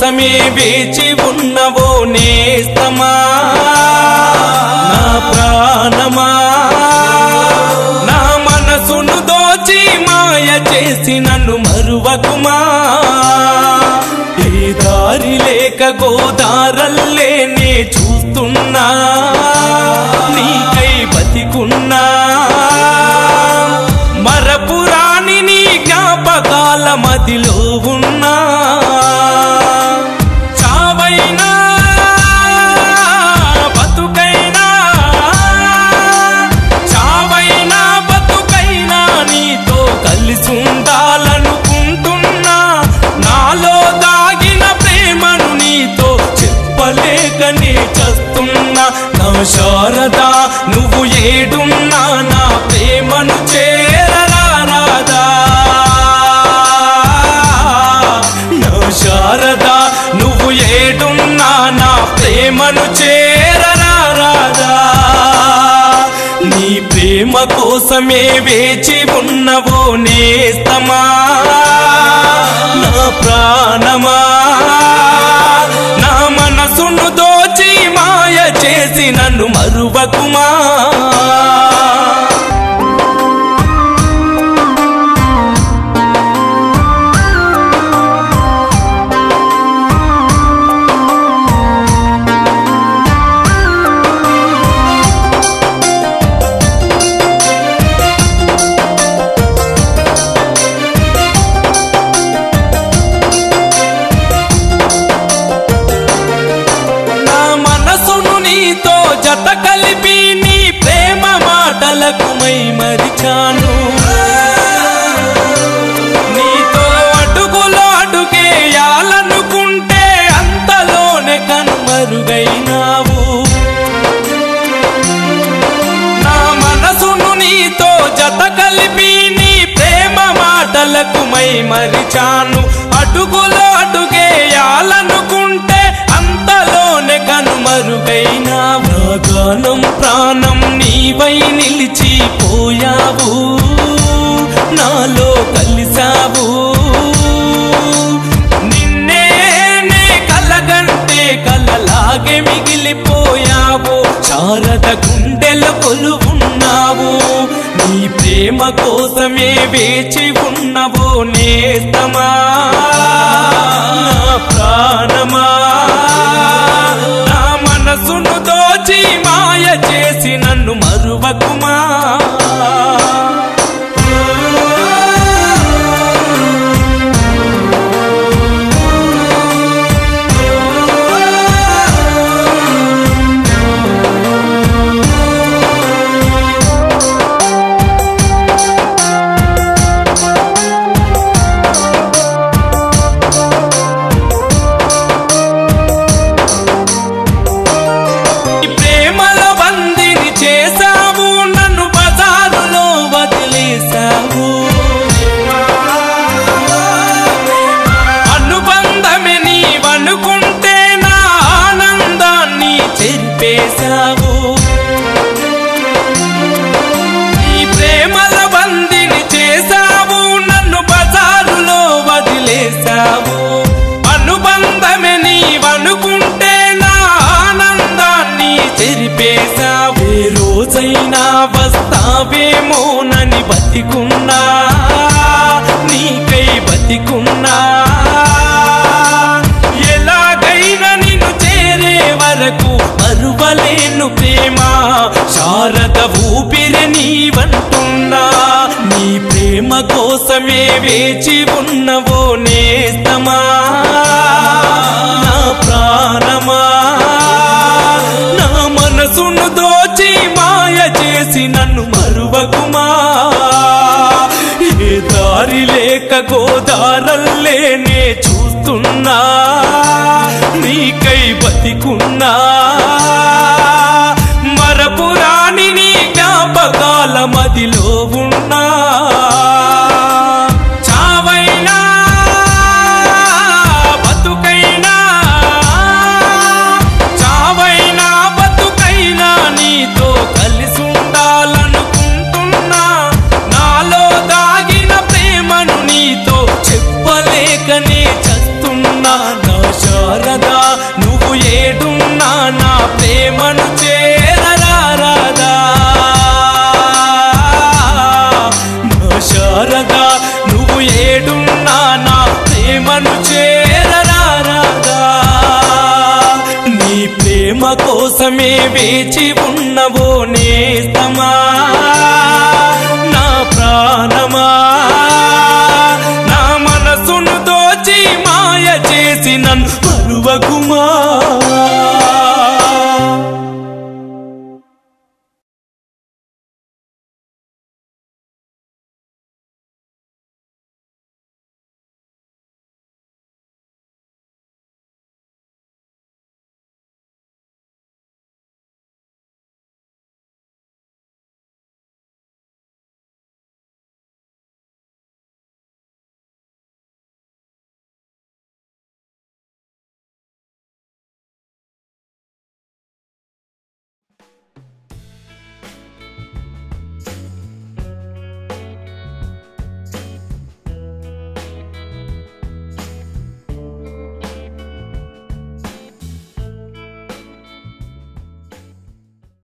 కోసమే వేచి ఉన్నవో నేస్తమా నా ప్రాణమా నా మనసును దోచి మాయ చేసి నన్ను మరువకుమా ఈ దారి లేక గోదారల్లే నే చూస్తున్నా నీకై బతికున్నా మరపురాని నీ జ్ఞాపకాల మదిలో ఉన్నా చావైనా బతుకైనా చావైనా బతుకైనా నీతో కలిసి ఉండాలనుకుంటున్నా నాలో దాగిన ప్రేమను నీతో చెప్పలేకనే చస్తున్నా నా శారదా నువ్వు ఏడున్నా నా ప్రేమను చేరరాదా నా శారదా నువ్వు ఏడున్నా నా ప్రేమను చేరరాదా నీ ప్రేమ కోసమే వేచి ఉన్నవో నేస్తమా నా ప్రాణమా నా మనసును దోచి మాయ చేసి నన్ను మరువకుమా నా మనసును నీతో జత కలిపి నీ ప్రేమ మాటలకు మై మరిచాను నీతో అడుగులో అడుగేయాలనుకుంటే అంతలోనే కనుమరుగైనావు నా మనసును నీతో జత కలిపి నీ ప్రేమ మాటలకు మై మరిచాను అడుగులో అడుగేయాలనుకుంటే అంతలోనే కనుమరుగైనా గానం ప్రాణం నీవై నిలిచిపోయావు నాలో కలిసావు నిన్నే నే కలగంటే కలలాగే మిగిలిపోయావు శారద గుండెల కొలువున్నావు నీ ప్రేమ కోసమే వేచి ఉన్నవో నేస్తమా నా ప్రాణమా నా మనసును దోచి మాయ చేసి నన్ను మరువకుమా ఈ ప్రేమల బందిని చేశావు నన్ను బజారులో వదిలేశావు అనుబంధమే నీవనుకుంటే నా ఆనందాన్ని చెరిపేశావు ఈ ప్రేమల బందిని చేశావు నన్ను బజారులో వదిలేశావు అనుబంధమే నీవనుకుంటే నా ఆనందాన్ని చెరిపేశావు ఏ రోజైనా వస్తావేమోనని బతికున్నా నీకై బతికున్నా ఎలాగైనా నిన్ను చేరే వరకు మరువలేను ప్రేమ శారద ఊపిరి నీవంటున్నా నీ ప్రేమ కోసమే వేచి ఉన్నవో నేస్తమా నా ప్రాణమా నా మనసును దోచి మాయ చేసి నన్ను మరువకుమా ఏ దారి లేక గోదారల్లే నే చూస్తున్నా నీకై బతికున్నా మరపురాని నీ జ్ఞాపకాల మదిలో ఉన్నా చావైనా బతుకైనా చావైనా బతుకైనా నీతో కలిసి ఉండాలనుకుంటున్నా నాలో దాగిన ప్రేమను నీతో చెప్పలేకనే చస్తున్నా నా శా కోసమే వేచి ఉన్నవో నేస్తమా